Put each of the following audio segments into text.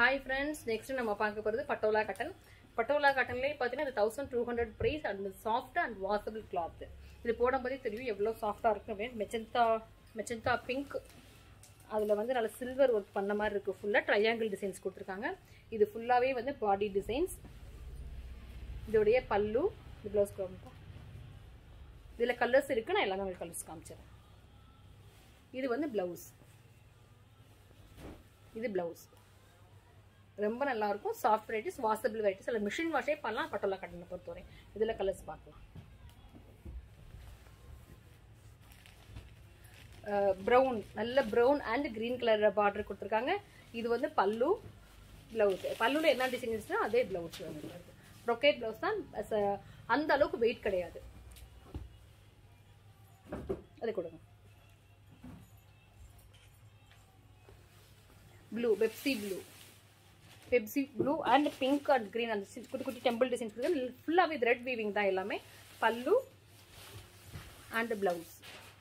hi friends next நம்ம பார்க்க போகிறது பட்டோலா காட்டன் பட்டோலா காட்டன்லேயே பார்த்தீங்கன்னா இது thousand two hundred price and soft and washable cloth இது போடும்போதே தெரியும் எவ்வளோ சாஃப்டாக இருக்கும் அப்படின்னு மெச்சந்தா மெச்சந்தா பிங்க் அதில் வந்து நல்ல சில்வர் ஒர்க் பண்ண மாதிரி இருக்குது ஃபுல்லாக ட்ரையாங்கிள் டிசைன்ஸ் கொடுத்துருக்காங்க இது ஃபுல்லாகவே வந்து பாடி டிசைன்ஸ் இதோடைய பல்லு இது ப்ளவுஸ் காமிப்பா இதில் கலர்ஸ் இருக்குது நான் எல்லாமே உங்களுக்கு கலர்ஸ் காமிச்சிடறேன் இது வந்து ப்ளவுஸ் இது ப்ளவுஸ் ரொம்ப நல்லா இருக்கும் சாஃப்ட் வெரைட்டிஸ் வாஷபிள் வெரைட்டிஸ் அதில் மிஷின் வாஷே பண்ணலாம் பட்டோலா கட்டனை பொறுத்தவரை இதில் கலர்ஸ் பார்க்கலாம் ப்ரௌன் நல்ல brown and green colour border கொடுத்துருக்காங்க இது வந்து பல்லு ப்ளவுஸ் பல்லுல என்ன டிசைன் இருந்துச்சுன்னா அதே ப்ளவுஸ் ப்ரொக்கேட் ப்ளவுஸ் தான் அந்த அளவுக்கு வெயிட் கிடையாது அது கொடுங்க blue Pepsi blue Pepsi blue and pink and green அந்த குட்டி குட்டி டெம்பிள் டிசைன்ஸ் கொடுத்து ஃபுல்லாகவே த்ரெட் வீவிங் தான் எல்லாமே pallu and blouse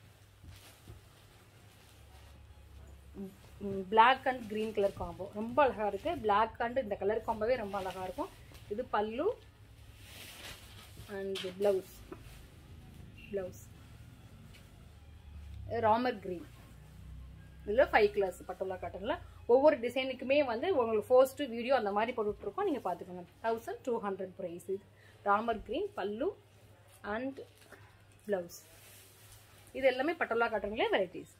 black and green colour combo ரொம்ப அழகாக இருக்குது பிளாக் அண்ட் இந்த கலர் காம்போவே ரொம்ப அழகாக இருக்கும் இது pallu and blouse blouse Ramar green இதில் ஃபைவ் கலர்ஸ் பட்டோலா காட்டனில் ஒவ்வொரு டிசைனுக்குமே வந்து உங்களுக்கு ஃபர்ஸ்ட்டு வீடியோ அந்த மாதிரி போட்டுட்ருக்கோம் நீங்கள் பார்த்துக்கோங்க தௌசண்ட் டூ ஹண்ட்ரட் ப்ரைஸ் இது Ramar green pallu and blouse இது எல்லாமே பட்டோலா காட்டன்லேயே வெரைட்டிஸ்